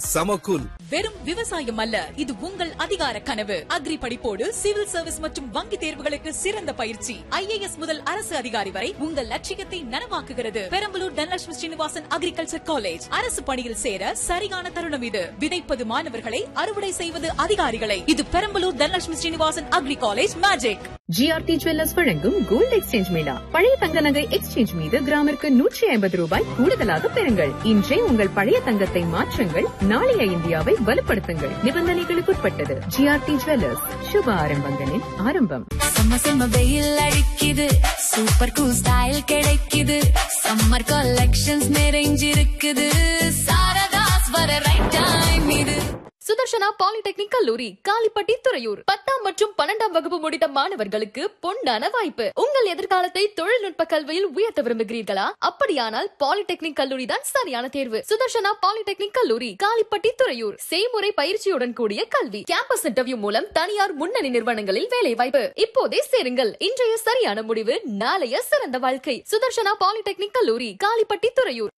செம கூல் வெறும் விவசாயம் அல்ல இது உங்கள் அதிகார கனவு அக்ரி படிப்போடு சிவில் சர்வீஸ் மற்றும் வங்கி தேர்வுகளுக்கு சிறந்த பயிற்சி ஐஏஎஸ் முதல் அரசு அதிகாரி வரை உங்கள் லட்சியத்தை நனவாக்குகிறது பெரம்பலூர் தனலட்சுமி ஸ்ரீனிவாசன் அக்ரிகல்ச்சர் காலேஜ் அரசு பணியில் சேர சரியான தருணம் இது விதைப்பது மாணவர்களை அறுவடை செய்வது அதிகாரிகளை இது Perambalur Dhanalakshmi Srinivasan agri college magic GRT jewellers வழங்கும் கோல்டு எக்ஸ்சேஞ்ச் மேளா பழைய தங்க நகை எக்ஸ்சேஞ்ச் மீது கிராமிற்கு நூற்றி ஐம்பது ரூபாய் கூடுதலாக பெறுங்கள் இன்றே உங்கள் பழைய தங்கத்தை மாற்றுங்கள் நாளைய இந்தியாவை வலுப்படுத்துங்கள் நிபந்தனைகளுக்குட்பட்டது ஜிஆர்டி ஜுவல்லர்ஸ் சுப ஆரம்பங்களின் ஆரம்பம் செம்ம செம்ம வெயில் அடிக்குது சூப்பர் கூல் ஸ்டைல் கிடைக்குது சம்மர் கலெக்ஷன்ஸ் நிறைஞ்சிருக்குது சாரதாஸ் வர ரைட் டைம் இது சுதர்ஷனா பாலிடெக்னிக் கல்லூரி காலிப்பட்டி துறையூர் பத்தாம் மற்றும் பன்னெண்டாம் வகுப்பு முடித்த மாணவர்களுக்கு பொன்னான வாய்ப்பு உங்கள் எதிர்காலத்தை தொழில்நுட்ப கல்வியில் உயர்த்த விரும்புகிறீர்களா அப்படியானால் பாலிடெக்னிக் கல்லூரி தான் சரியான தேர்வு சுதர்ஷனா பாலிடெக்னிக் கல்லூரி காலிப்பட்டி துறையூர் செய்முறை பயிற்சியுடன் கூடிய கல்வி கேம்பஸ் இன்டர்வியூ மூலம் தனியார் முன்னணி நிறுவனங்களில் வேலை வாய்ப்பு இப்போதே சேருங்கள் இன்றைய சரியான முடிவு நாளைய சிறந்த வாழ்க்கை சுதர்ஷனா பாலிடெக்னிக் கல்லூரி காலிப்பட்டி துறையூர்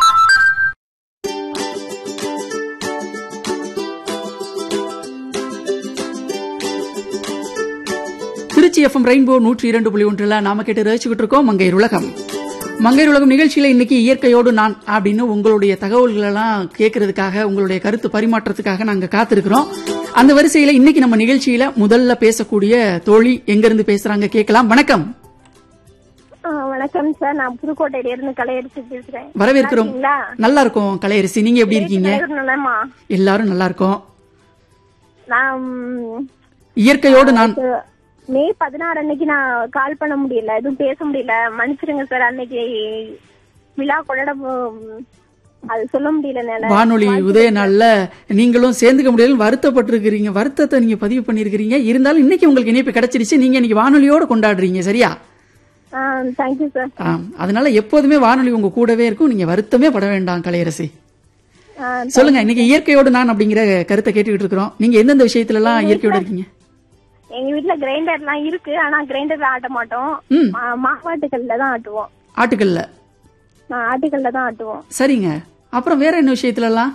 திருச்சி எஃப்எம் ரெயின்போ நூற்றி இரண்டு புள்ளி ஒன்றுல நாம கேட்டு ரசிச்சுக்கிட்டு இருக்கோம் மங்கையர் உலகம் மங்கையர் உலகம் நிகழ்ச்சியில இன்னைக்கு இயற்கையோடு நான் அப்படின்னு உங்களுடைய தகவல்கள் எல்லாம் கேட்கறதுக்காக உங்களுடைய கருத்து பரிமாற்றத்துக்காக நாங்க காத்திருக்கிறோம் அந்த வரிசையில இன்னைக்கு நம்ம நிகழ்ச்சியில முதல்ல பேசக்கூடிய தோழி எங்க இருந்து பேசுறாங்க கேட்கலாம் வணக்கம் ஆ, வணக்கம் சார் நான் புதுக்கோட்டையில இருந்து கலையரசி பேசுறேன் வரவேற்கிறோம் நல்லா நல்லா இருக்கோம் கலையரசி நீங்க எப்படி இருக்கீங்க இருக்கீங்களா? நலமா? எல்லாரும் நல்லா இருக்கோம் நான் ம், இயற்கையோடு நான் இது மே பதினாறு அன்னைக்கு நான் கால் பண்ண முடியல எதுவும் பேச முடியல மன்னிச்சிடுங்க சார் அன்னைக்கு விழா கொண்டாட போ- அது சொல்ல முடியல என்னால. வானொலி உதய நாள்ல நீங்களும் சேர்ந்துக்க முடியல வருத்தப்பட்டிருக்கிறீங்க வருத்தத்தை நீங்க பதிவு பண்ணிருக்கிறீங்க இருந்தாலும் இன்னைக்கு உங்களுக்கு இணைப்பு கிடைச்சிருச்சு நீங்க இன்னைக்கு வானொலியோட கொண்டாடுறீங்க சரியா ஆ தேங்க்யூ சார் ஆம், அதனால எப்போதுமே வானொலி உங்க கூடவே இருக்கும் நீங்க வருத்தமே பட வேண்டாம் கலையரசி ஆ, சொல்லுங்க இன்னைக்கு இயற்கையோடு நான் அப்படிங்கிற கருத்தை கேட்டுக்கிட்டு இருக்கிறோம் நீங்க எந்தெந்த விஷயத்துல எல்லாம் இயற்கையோட இருக்கீங்க எங்க வீட்ல கிரைண்டர் எல்லாம் இருக்கு ஆனா கிரைண்டர்ல ஆட்ட மாட்டோம் ம். மா- மாவாட்டுக்கல்ல தான் ஆட்டுவோம் ஆட்டுக்கல்ல ஆ, ஆட்டுக்கல்ல தான் ஆட்டுவோம் சரிங்க அப்புறம் வேற என்ன விஷயத்துல எல்லாம்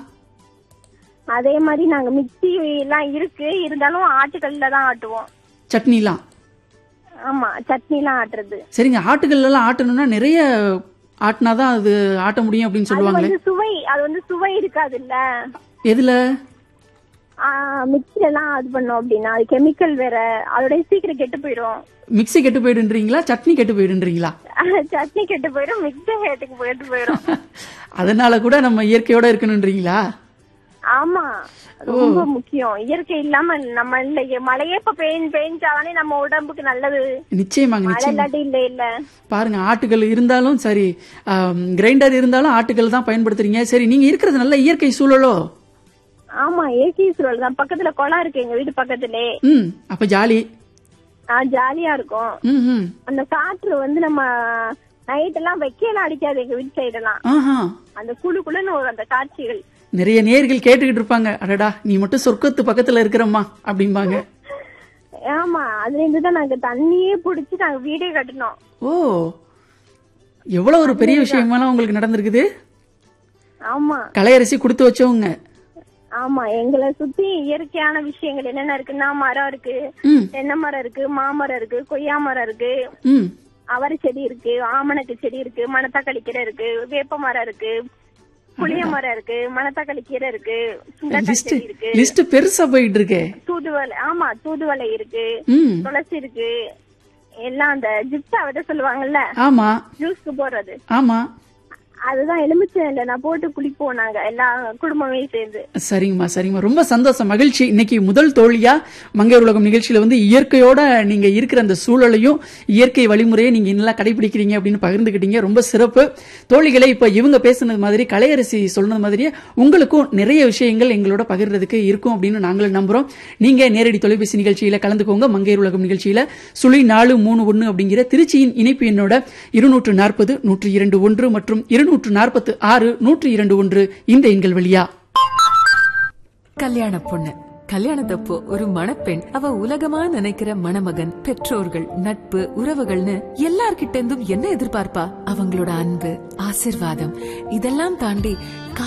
அதே மாதிரி நாங்க மிக்சி எல்லாம் இருக்கு இருந்தாலும் ஆட்டுக்கல்ல தான் ஆட்டுவோம் சட்னிலாம் ஆமா சட்னி எல்லாம் ஆட்டுறது சரிங்க ஆட்டுக்கல்ல எல்லாம் ஆட்டணும்னா நிறைய ஆட்டினாதான் அது ஆட்ட முடியும் அப்படின்னு அது சொல்லுவாங்களே வந்து சுவை அது வந்து சுவை இருக்காது இல்ல எதுல மிக்சில எல்லாம் அது பண்ணோம் அப்படின்னா அது கெமிக்கல் வேற அதோட சீக்கிரம் கெட்டு போயிடும் மிக்ஸி கெட்டு போயிடுன்றீங்களா சட்னி கெட்டு போயிடுன்றீங்களா சட்னி கெட்டு போயிடும் மிக்சி ஹேட்டுக்கு போயிட்டு போயிடும் அதனால கூட நம்ம இயற்கையோட இருக்கணும்ன்றீங்களா ஆமா ரொம்ப முக்கியம் இயற்கை இல்லாம நம்ம இல்ல மழையே இப்ப பெய்ஞ்சு பெய்ஞ்சாதானே நம்ம உடம்புக்கு நல்லது நிச்சயமாங்க மழை நிச்சயமா இல்லாட்டி இல்ல இல்ல பாருங்க ஆட்டுகள் இருந்தாலும் சரி கிரைண்டர் இருந்தாலும் ஆட்டுகள் தான் பயன்படுத்துறீங்க சரி நீங்க இருக்கிறது நல்ல இயற்கை சூழலோ ஆமா இயற்கை சூழல் தான் பக்கத்துல குளம் இருக்கு எங்க வீட்டு பக்கத்திலே ம் அப்ப ஜாலி ஆ, ஜாலியா இருக்கும் ம் ம் அந்த காற்று வந்து நம்ம நைட் எல்லாம் வெக்கையெல்லாம் அடிக்காது எங்க வீட்டு சைடு எல்லாம் ஆஹா அந்த குளு குளுன்னு ஒரு அந்த காட்சிகள் நிறைய நேர்கள் கேட்டுக்கிட்டு இருப்பாங்க அடடா நீ மட்டும் சொர்க்கத்து பக்கத்துல இருக்கிறம்மா அப்படிம்பாங்க ஆமா அதுல இருந்து தான் நாங்க தண்ணியே புடிச்சு நாங்க வீடே கட்டினோம் ஓ எவ்வளவு ஒரு பெரிய விஷயமெல்லாம் உங்களுக்கு நடந்திருக்குது ஆமா கலையரசி கொடுத்து வச்சவங்க ஆமா எங்களை சுத்தி இயற்கையான விஷயங்கள் என்னென்ன இருக்குன்னா மரம் இருக்கு ம் தென்னை மரம் இருக்கு மாமரம் இருக்கு கொய்யா மரம் இருக்கு ம் அவரை செடி இருக்கு ஆமணக்கு செடி இருக்கு மணத்தக்காளி கீரை இருக்கு வேப்ப மரம் இருக்கு புளிய மரம் இருக்கு மணத்தக்காளி கீரை இருக்கு சுண்டக்காய் லிஸ்ட் செடி இருக்கு லிஸ்ட் பெருசா போயிட்டு இருக்கே தூதுவளை ஆமா தூதுவளை இருக்கு ம் துளசி இருக்கு எல்லாம் அந்த ஜிப்ஸா விட சொல்லுவாங்கல்ல ஆமா ஜூஸ்க்கு போடுறது ஆமா அதுதான் எலுமிச்சை நான் போட்டு குளிப்போம் நாங்க எல்லா குடும்பமே சேர்ந்து சரிங்கம்மா சரிங்கம்மா ரொம்ப சந்தோஷம் மகிழ்ச்சி இன்னைக்கு முதல் தோழியா மங்கையர் உலகம் நிகழ்ச்சியில வந்து இயற்கையோட நீங்க இருக்கிற அந்த சூழலையும் இயற்கை வழிமுறையை நீங்க நல்லா கடைபிடிக்கிறீங்க அப்படின்னு பகிர்ந்துக்கிட்டீங்க ரொம்ப சிறப்பு தோழிகளை இப்ப இவங்க பேசுனது மாதிரி கலையரசி சொன்னது மாதிரியே உங்களுக்கும் நிறைய விஷயங்கள் எங்களோட பகிர்றதுக்கு இருக்கும் அப்படின்னு நாங்களும் நம்புறோம் நீங்க நேரடி தொலைபேசி நிகழ்ச்சியில கலந்துக்கோங்க மங்கையர் உலகம் நிகழ்ச்சியில சுழி நாலு மூணு ஒன்னு அப்படிங்கிற திருச்சியின் இணைப்பு எண்ணோட இருநூற்று நாற்பது நூற்றி இரண்டு ஒன்று மற்றும் இருநூற்று நாற்பத்து ஆறு நூற்றி இரண்டு ஒன்று இந்த எண்கள் வழியா கல்யாண பொண்ணு கல்யாணத்தப்போ ஒரு மணப்பெண் அவ உலகமா நினைக்கிற மணமகன் பெற்றோர்கள் நட்பு உறவுகள்னு எல்லார்கிட்ட இருந்தும் என்ன எதிர்பார்ப்பா அவங்களோட அன்பு ஆசிர்வாதம் இதெல்லாம் தாண்டி